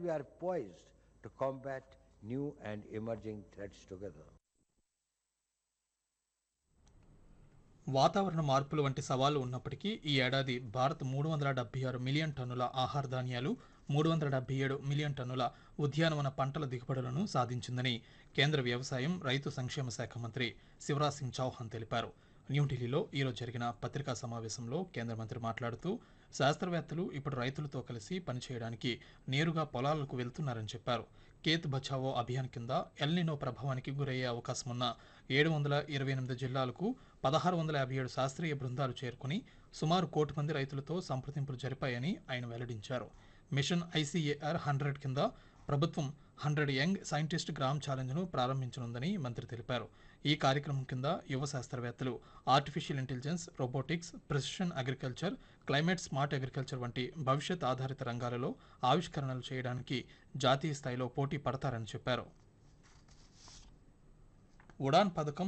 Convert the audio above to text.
we are poised to combat new and emerging threats together. వాతావరణ మార్పులు వంటి సవాళ్లు ఉన్నప్పటికీ ఈ ఏడాది భారత్ మూడు వందల డెబ్బై ఆరు మిలియన్ టన్నుల ఆహార ధాన్యాలు మూడు వందల డెబ్బై ఏడు మిలియన్ టన్నుల ఉద్యానవన పంటల దిగుబడులను సాధించిందని కేంద్ర వ్యవసాయం రైతు సంక్షేమ శాఖ మంత్రి శివరాజ్ సింగ్ చౌహాన్ తెలిపారు న్యూఢిల్లీలో ఈరోజు జరిగిన పత్రికా సమావేశంలో కేంద్ర మంత్రి మాట్లాడుతూ శాస్త్రవేత్తలు ఇప్పుడు రైతులతో కలిసి పనిచేయడానికి నేరుగా పొలాలకు వెళ్తున్నారని చెప్పారు కేత్ బచావో అభియాన్ కింద ఎల్నినో ప్రభావానికి గురయ్యే అవకాశం ఉన్న ఏడు వందల ఇరవై ఎనిమిది జిల్లాలకు పదహారు వందల యాభై ఏడు శాస్త్రీయ బృందాలు చేరుకుని సుమారు కోటి మంది రైతులతో సంప్రదింపులు జరిపాయని ఆయన వెల్లడించారు మిషన్ ఐసీఏఆర్ హండ్రెడ్ కింద ప్రభుత్వం హండ్రెడ్ యంగ్ సైంటిస్ట్ గ్రామ్ ఛాలెంజ్ను ప్రారంభించనుందని మంత్రి తెలిపారు ఈ కార్యక్రమం కింద యువ శాస్త్రవేత్తలు artificial intelligence robotics precision agriculture climate smart agriculture వంటి భవిష్యత్ ఆధారిత రంగాలలో ఆవిష్కరణలు చేయడానికి జాతీయ స్థాయిలో పోటీ పడతారని చెప్పారు ఉడాన్ పథకం